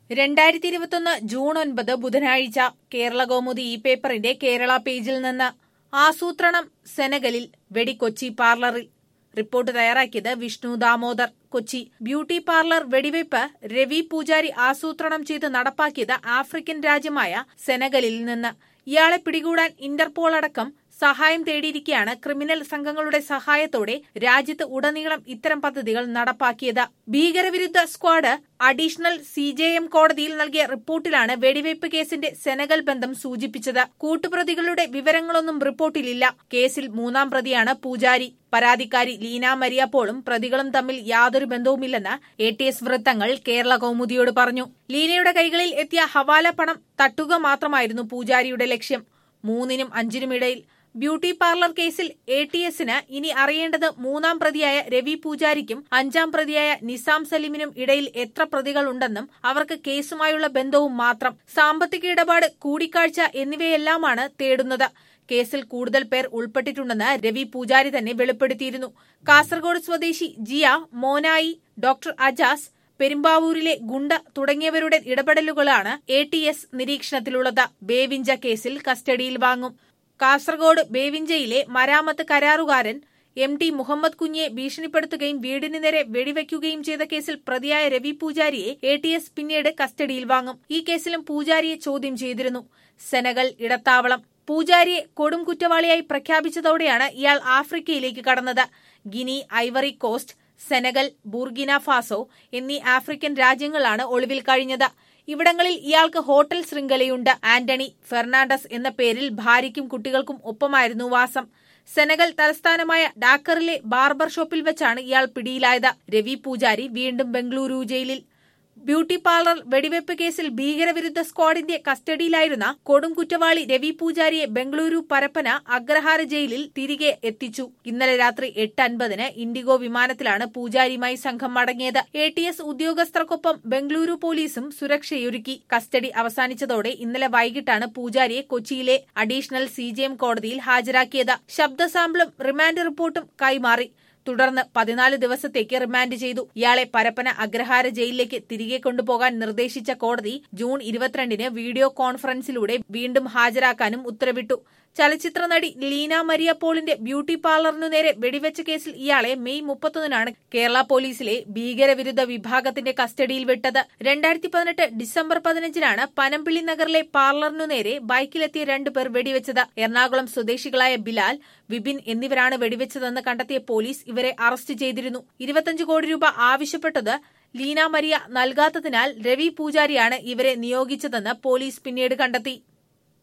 രണ്ടായിരത്തി ഇരുപത്തൊന്ന് ജൂൺ ഒൻപത് ബുധനാഴ്ച കേരള കൗമുദി ഈ പേപ്പറിന്റെ കേരള പേജിൽ നിന്ന് ആസൂത്രണം സെനഗലിൽ വെടിക്കൊച്ചി പാർലറിൽ റിപ്പോർട്ട് തയ്യാറാക്കിയത് വിഷ്ണു ദാമോദർ കൊച്ചി ബ്യൂട്ടി പാർലർ വെടിവയ്പ് രവി പൂജാരി ആസൂത്രണം ചെയ്ത് നടപ്പാക്കിയത് ആഫ്രിക്കൻ രാജ്യമായ സെനഗലിൽ നിന്ന് ഇയാളെ പിടികൂടാൻ ഇന്റർപോൾ അടക്കം സഹായം തേടിയിരിക്കെയാണ് ക്രിമിനൽ സംഘങ്ങളുടെ സഹായത്തോടെ രാജ്യത്ത് ഉടനീളം ഇത്തരം പദ്ധതികൾ നടപ്പാക്കിയത് ഭീകരവിരുദ്ധ squad additional C J M കോടതിയിൽ നൽകിയ റിപ്പോർട്ടിലാണ് വെടിവയ്പ് കേസിന്റെ സെനഗൽ ബന്ധം സൂചിപ്പിച്ചത് കൂട്ടുപ്രതികളുടെ വിവരങ്ങളൊന്നും റിപ്പോർട്ടിലില്ല കേസിൽ മൂന്നാം പ്രതിയാണ് പൂജാരി പരാതിക്കാരി ലീന മരിയ പോളും പ്രതികളും തമ്മിൽ യാതൊരു ബന്ധവുമില്ലെന്ന് എ ടി എസ് വൃത്തങ്ങൾ കേരള കൗമുദിയോട് പറഞ്ഞു ലീനയുടെ കൈകളിൽ എത്തിയ ഹവാല പണം തട്ടുക മാത്രമായിരുന്നു പൂജാരിയുടെ ലക്ഷ്യം മൂന്നിനും അഞ്ചിനും ഇടയിൽ ബ്യൂട്ടി പാർലർ കേസിൽ എ ടി എസിന് ഇനി അറിയേണ്ടത് മൂന്നാം പ്രതിയായ രവി പൂജാരിക്കും അഞ്ചാം പ്രതിയായ നിസാം സലീമിനും ഇടയിൽ എത്ര പ്രതികൾ ഉണ്ടെന്നും അവർക്ക് കേസുമായുള്ള ബന്ധവും മാത്രം സാമ്പത്തിക ഇടപാട് കൂടിക്കാഴ്ച എന്നിവയെല്ലാമാണ് തേടുന്നത് കേസിൽ കൂടുതൽ പേർ ഉൾപ്പെട്ടിട്ടുണ്ടെന്ന് രവി പൂജാരി തന്നെ വെളിപ്പെടുത്തിയിരുന്നു കാസർഗോഡ് സ്വദേശി ജിയ മോനായി ഡോക്ടർ അജാസ് പെരുമ്പാവൂരിലെ ഗുണ്ട തുടങ്ങിയവരുടെ ഇടപെടലുകളാണ് എ ടി എസ് നിരീക്ഷണത്തിലുള്ളത് ബേവിഞ്ച കേസിൽ കസ്റ്റഡിയിൽ വാങ്ങും കാസർഗോഡ് ബേവിഞ്ചയിലെ മരാമത്ത് കരാറുകാരൻ എം ടി മുഹമ്മദ് കുഞ്ഞിയെ ഭീഷണിപ്പെടുത്തുകയും വീടിന് നേരെ വെടിവെക്കുകയും ചെയ്ത കേസിൽ പ്രതിയായ രവി പൂജാരിയെ എ ടി എസ് പിന്നീട് കസ്റ്റഡിയിൽ വാങ്ങും ഈ കേസിലും പൂജാരിയെ ചോദ്യം ചെയ്തിരുന്നു സെനഗൽ ഇടത്താവളം പൂജാരിയെ കൊടും കുറ്റവാളിയായി പ്രഖ്യാപിച്ചതോടെയാണ് ഇയാൾ ആഫ്രിക്കയിലേക്ക് കടന്നത് Guinea Ivory Coast Senegal Burkina Faso എന്നീ ആഫ്രിക്കൻ രാജ്യങ്ങളാണ് ഒളിവിൽ കഴിഞ്ഞത് ഇവിടങ്ങളിൽ ഇയാൾക്ക് ഹോട്ടൽ ശൃംഖലയുണ്ട് ആന്റണി ഫെർണാണ്ടസ് എന്ന പേരിൽ ഭാര്യയ്ക്കും കുട്ടികൾക്കും ഒപ്പമായിരുന്നു വാസം സെനഗൽ തലസ്ഥാനമായ ഡാക്കറിലെ ബാർബർ ഷോപ്പിൽ വെച്ചാണ് ഇയാൾ പിടിയിലായത് രവി പൂജാരി വീണ്ടും ബംഗളൂരു ജയിലിൽ ബ്യൂട്ടി പാർലർ വെടിവെപ്പ് കേസിൽ ഭീകരവിരുദ്ധ സ്ക്വാഡിന്റെ കസ്റ്റഡിയിലായിരുന്ന കൊടും കുറ്റവാളി രവി പൂജാരിയെ ബംഗളൂരു പരപ്പന അഗ്രഹാര ജയിലിൽ തിരികെ എത്തിച്ചു ഇന്നലെ രാത്രി എട്ട് അൻപതിന് ഇൻഡിഗോ വിമാനത്തിലാണ് പൂജാരിയുമായി സംഘം മടങ്ങിയത് എ ടി എസ് ഉദ്യോഗസ്ഥർക്കൊപ്പം ബംഗളൂരു പോലീസും സുരക്ഷയൊരുക്കി കസ്റ്റഡി അവസാനിച്ചതോടെ ഇന്നലെ വൈകിട്ടാണ് പൂജാരിയെ കൊച്ചിയിലെ അഡീഷണൽ സി കോടതിയിൽ ഹാജരാക്കിയത് ശബ്ദ സാമ്പിളും റിമാൻഡ് റിപ്പോർട്ടും കൈമാറി തുടർന്ന് പതിനാല് ദിവസത്തേക്ക് റിമാൻഡ് ചെയ്തു ഇയാളെ പരപ്പന അഗ്രഹാര ജയിലിലേക്ക് തിരികെ കൊണ്ടുപോകാൻ നിർദ്ദേശിച്ച കോടതി ജൂൺ ഇരുപത്തിരണ്ടിന് വീഡിയോ കോൺഫറൻസിലൂടെ വീണ്ടും ഹാജരാക്കാനും ഉത്തരവിട്ടു ചലച്ചിത്ര നടി ലീന മരിയ പോളിന്റെ ബ്യൂട്ടി പാർലറിനു നേരെ വെടിവെച്ച കേസിൽ ഇയാളെ മെയ് മുപ്പത്തൊന്നിനാണ് കേരള പോലീസിലെ ഭീകരവിരുദ്ധ വിഭാഗത്തിന്റെ കസ്റ്റഡിയിൽ വിട്ടത് രണ്ടായിരത്തി പതിനെട്ട് ഡിസംബർ പതിനഞ്ചിനാണ് പനമ്പിള്ളി നഗറിലെ പാർലറിനു നേരെ ബൈക്കിലെത്തിയ രണ്ടുപേർ വെടിവെച്ചത് എറണാകുളം സ്വദേശികളായ ബിലാൽ വിപിൻ എന്നിവരാണ് വെടിവെച്ചതെന്ന് കണ്ടെത്തിയ പോലീസ് ഇവരെ അറസ്റ്റ് ചെയ്തിരുന്നു ഇരുപത്തിയഞ്ച് കോടി രൂപ ആവശ്യപ്പെട്ടത് ലീന മരിയ നൽകാത്തതിനാൽ രവി പൂജാരിയാണ് ഇവരെ നിയോഗിച്ചതെന്ന് പോലീസ് പിന്നീട് കണ്ടെത്തി